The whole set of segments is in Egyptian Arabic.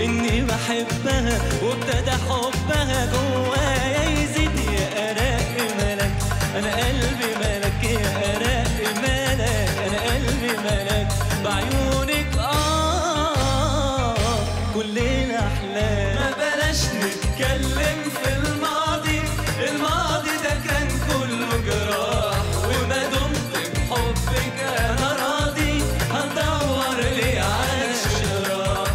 اني بحبها وابتدى حبها جوايا يزيد يا اراء ملك انا قلبي ملك يا اراء ملك انا قلبي ملك بعيونك اه كلنا احلام ما بلاش نتكلم في الماضي الماضي ده كان كله جراح وما دمت بحبك انا راضي هدور لي على الشراح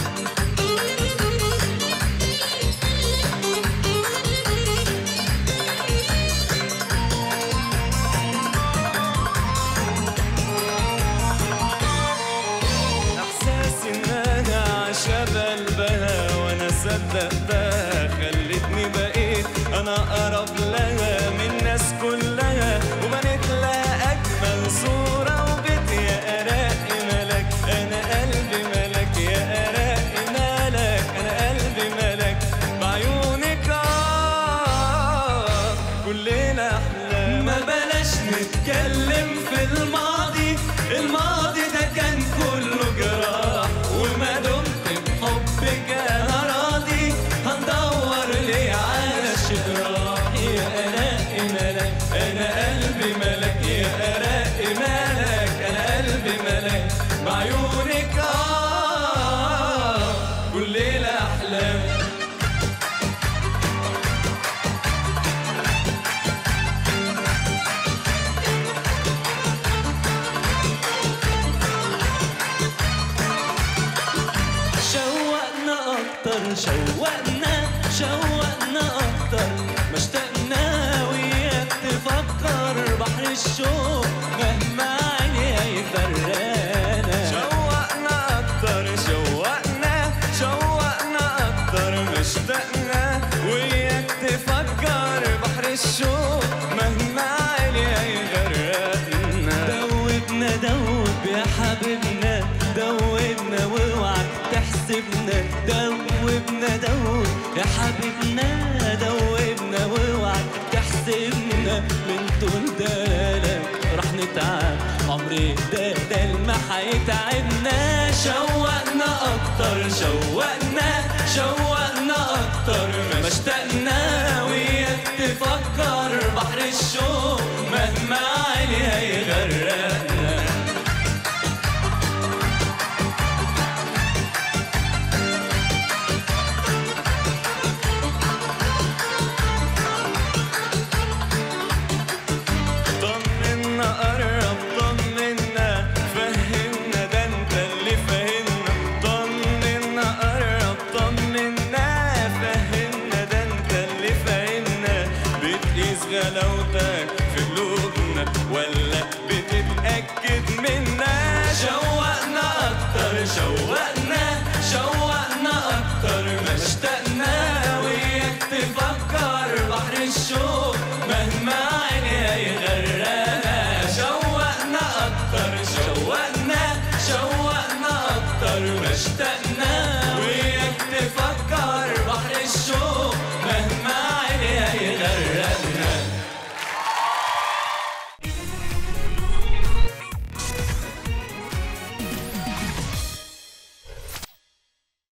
احساس ان انا عشا بقلبها وانا صدقتها خلتني بقيت انا اقرب لها من الناس كلها وبنيت لها اجمل صوره وبيت يا اراء ملك انا قلبي ملك يا اراء ملك انا قلبي ملك بعيونك آه كلنا احلام ما بلاش نتكلم في الماضي الماضي ده كان كله جراح وما دمت بحبك انا راضي هندور لي على الشراح يا الاء ملك انا قلبي ملك يا الاء ملك انا قلبي ملك بعيونك اه كل ليله احلام شوقنا اكتر شوقنا شوقنا اكتر ما اشتقنا وياك تفكر بحر الشوق مهما عيني هيفرقنا شوقنا اكتر شوقنا شوقنا اكتر ما اشتقنا وياك تفكر بحر الشوق مهما عيني هيغرقنا دوبنا دوب يا حبيبنا دوبنا واوعك تحسبنا دوبنا دوب يا حبيبنا دوبنا واوعك تحسبنا من طول دلالك راح نتعب عمري ده ده الما هيتعبنا شوقنا اكتر شوقنا شوقنا اكتر ما اشتقنا وياك تفكر بحر الشوق مهما عيني هيغرقنا طمنا قرب طمنا فهمنا ده انت اللي فهمنا طمنا قرب طمنا فهمنا ده انت اللي فهمنا بتقيس غلاوتك في قلوبنا ولا بتتأكد منا شوقنا أكتر شوقنا